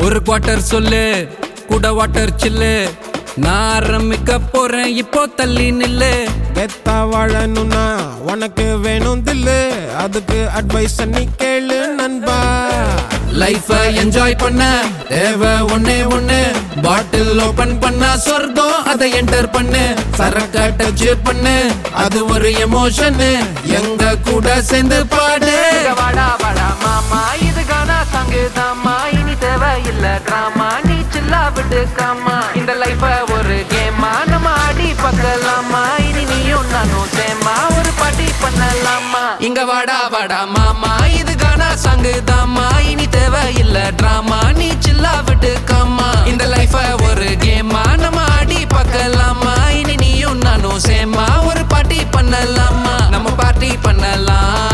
ஒரு குவார்ட்டர் சொல்லு கூட வாட்டர் சில்லு நான் ஆரம்பிக்க போறேன் இப்போ தள்ளி நில்லு கெத்தா வாழணும்னா உனக்கு வேணும் தில்லு அதுக்கு அட்வைஸ் நீ கேளு நண்பா லைஃப என்ஜாய் பண்ண தேவை ஒண்ணே ஒண்ணு பாட்டில் ஓபன் பண்ணா சொர்க்கம் அதை என்டர் பண்ணு சரக்க டச் பண்ணு அது ஒரு எமோஷன் எங்க கூட சேர்ந்து பாடு இங்க வாடா வாடா மாமா இது கானா சாங்கு தாமா இனி தேவையில்ல டிராமா நீ சில்லா விட்டு காமா இந்த லைஃப ஒரு கேமா நம்ம ஆடி பார்க்கலாமா இனி நீயும் நானும் சேமா ஒரு பாட்டி பண்ணலாமா இங்க வாடா வாடா மாமா இது கானா சாங்கு தாமா இனி தேவையில்ல டிராமா நீ சில்லா விட்டு காமா இந்த லைஃப ஒரு கேமா நம்ம ஆடி பார்க்கலாமா இனி நீயும் நானும் சேமா ஒரு பார்ட்டி பண்ணலாமா நம்ம பார்ட்டி பண்ணலாம்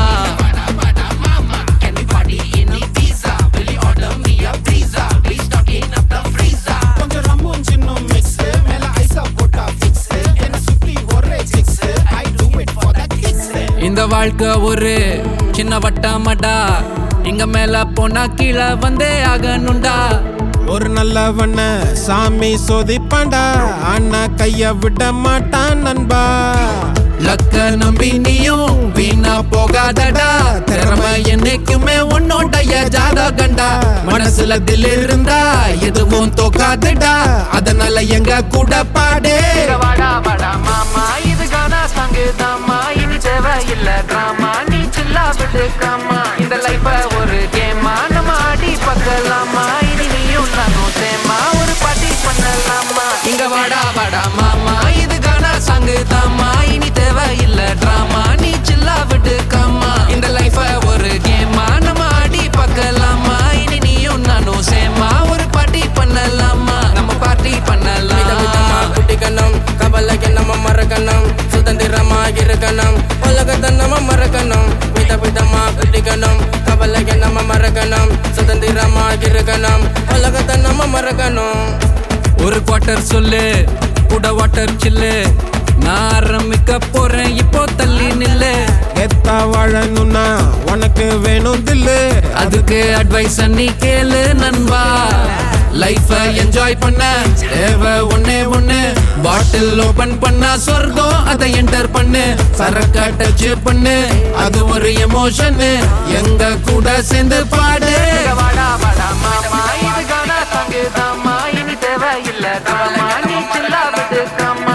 கொஞ்சம் ரம்பும் சின்ன மிக்ஸ் மேல ஐசா போட்டா ஃபிக்ஸ் என்ன சுத்தி ஒரே six I do it for that kicks இந்த வாழ்க்கை ஒரு சின்ன வட்டமடா இங்க மேல போனா கீழே வந்தே ஆகணும்டா ஒரு நல்லவண்ண சாமி சோதிப்பாண்டா அண்ணா கைய விட மாட்டான் நண்பா லக்க நம்பி நீயும் வீணா போகாதடா திறமை என்னைக்குமே உன்னோடைய ஜாதகண்டா மனசுல தில் இருந்தா எதுவும் தோக்காதடா அதனால எங்க கூட பாடு இங்க வாடா வாடா மாமா இது கானா சாங்கு தாமா இனி தேவையில்ல டிராமா நீ சில்லா விட்டு காமா இந்த லைஃப ஒரு கேமா நம்ம ஆடி பார்க்கலாமா இனி நீயும் நானும் சேமா ஒரு பாட்டி பண்ணலாமா இங்க வாடா வாடா மாமா இது கானா சாங்கு தாமா இனி தேவையில்ல டிராமா நீ சில்லா விட்டு காமா இந்த லைஃப ஒரு கேமா நம்ம ஆடி பார்க்கலாமா இனி நீயும் நானும் சேமா ஒரு பார்ட்டி பண்ணலாமா நம்ம பார்ட்டி பண்ணலாம் விதவிதமா குட்டிக்கணும் கவலைக்கு நம்ம மறக்கணும் சுதந்திரமா இருக்கணும் உலகத்தை நம்ம மறக்கணும் விதவிதமா குட்டிக்கணும் கவலைக்கு நம்ம மறக்கணும் சுதந்திரமா இருக்கணும் உலகத்தை நம்ம மறக்கணும் ஒரு குவார்ட்டர் சொல்லு கூட வாட்டர் சில்லு நான் ஆரம்பிக்க போறேன் இப்போ தள்ளி நில்லு கெத்தா வாழணும்னா உனக்கு வேணும் தில்லு அதுக்கு அட்வைஸ் நீ கேளு நண்பா லைஃப என்ஜாய் பண்ண தேவை ஒண்ணே ஒண்ணு பாட்டில் ஓபன் பண்ணா சொர்க்கம் அதை என்டர் பண்ணு சரக்க டச் பண்ணு அது ஒரு எமோஷன் எங்க கூட சேர்ந்து பாடு இங்க வாடா வாடா மாமா இது கானா சாங்கு தாமா இனி தேவையில்ல டிராமா நீ சில்லா விட்டு காமா